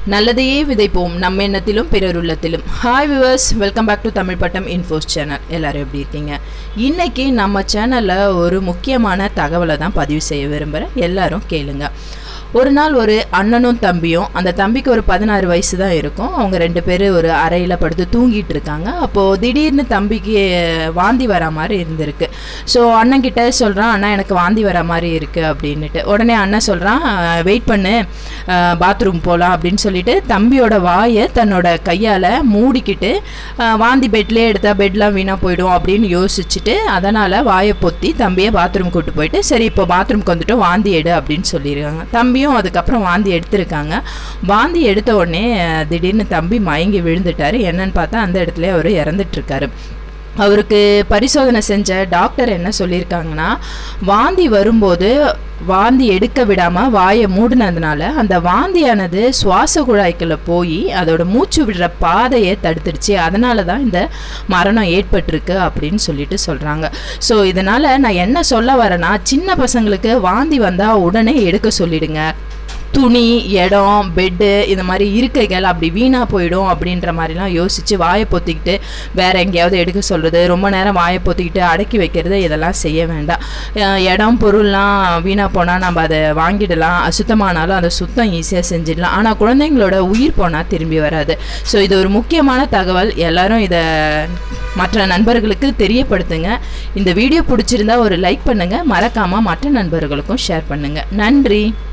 நல்லதையே விதைப்போம் நம்ம எண்ணத்திலும் பிறர் உள்ளத்திலும் hi viewers welcome back to Tamil Pattam infos channel எல்லாரும் எப்படி இருக்கீங்க இன்னைக்கு நம்ம சேனலில் ஒரு முக்கியமான தகவலை தான் பதிவு செய்ய விரும்புகிறேன் எல்லாரும் கேளுங்க ஒரு நாள் ஒரு அண்ணனும் தம்பியும் அந்த தம்பிக்கு ஒரு பதினாறு வயசு தான் இருக்கும் அவங்க ரெண்டு பேரும் ஒரு அறையில் படுத்து தூங்கிட்டு இருக்காங்க அப்போது திடீர்னு தம்பிக்கு வாந்தி வர மாதிரி இருந்திருக்கு ஸோ அண்ணன் கிட்ட சொல்கிறான் அண்ணா எனக்கு வாந்தி வர மாதிரி இருக்குது அப்படின்னுட்டு உடனே அண்ணன் சொல்கிறான் வெயிட் பண்ணு பாத்ரூம் போகலாம் அப்படின்னு சொல்லிட்டு தம்பியோட வாயை தன்னோட கையால் மூடிக்கிட்டு அஹ், வாந்தி பெட்லேயே எடுத்தால் பெட்லாம் வீணாக போயிடும் அப்படின்னு யோசிச்சுட்டு அதனால் வாயை பொத்தி தம்பியை பாத்ரூம் கூட்டு போயிட்டு சரி இப்போ பாத்ரூம்க்கு வந்துட்டு வாந்தி எடு அப்படின்னு சொல்லியிருக்காங்க தம்பியும் அதுக்கப்புறம் வாந்தி எடுத்திருக்காங்க வாந்தி எடுத்த உடனே அஹ், திடீர்னு தம்பி மயங்கி விழுந்துட்டாரு என்னன்னு பார்த்தா அந்த இடத்துல அவர் இறந்துட்டுருக்காரு அவருக்கு பரிசோதனை செஞ்ச டாக்டர் என்ன சொல்லியிருக்காங்கன்னா வாந்தி வரும்போது வாந்தி எடுக்க விடாமல் வாயை மூடினதுனால அந்த வாந்தியானது சுவாச குழாய்க்குள்ள போய் அதோட மூச்சு விடுற பாதையை தடுத்துடுச்சு அதனால தான் இந்த மரணம் ஏற்பட்டிருக்கு அப்படின்னு சொல்லிட்டு சொல்கிறாங்க ஸோ இதனால் நான் என்ன சொல்ல வரேன்னா சின்ன பசங்களுக்கு வாந்தி வந்தால் உடனே எடுக்க சொல்லிடுங்க துணி இடம் பெட்டு இந்த மாதிரி இருக்கைகள் அப்படி வீணாக போயிடும் அப்படின்ற மாதிரிலாம் யோசித்து வாயை பொத்திக்கிட்டு வேற எங்கேயாவது எடுக்க சொல்கிறது ரொம்ப நேரம் வாயை பொத்திக்கிட்டு அடக்கி வைக்கிறது இதெல்லாம் செய்ய வேண்டாம் அஹ் இடம் பொருள்லாம் வீணாக போனால் நம்ம அதை வாங்கிடலாம் அசுத்தமானாலும் அதை சுத்தம் ஈஸியாக செஞ்சிடலாம் ஆனால் குழந்தைங்களோட உயிர் போனால் திரும்பி வராது ஸோ இது ஒரு முக்கியமான தகவல் எல்லாரும் இதை மற்ற நண்பர்களுக்கு தெரியப்படுத்துங்க இந்த வீடியோ பிடிச்சிருந்தா ஒரு லைக் பண்ணுங்கள் மறக்காமல் மற்ற நண்பர்களுக்கும் ஷேர் பண்ணுங்கள் நன்றி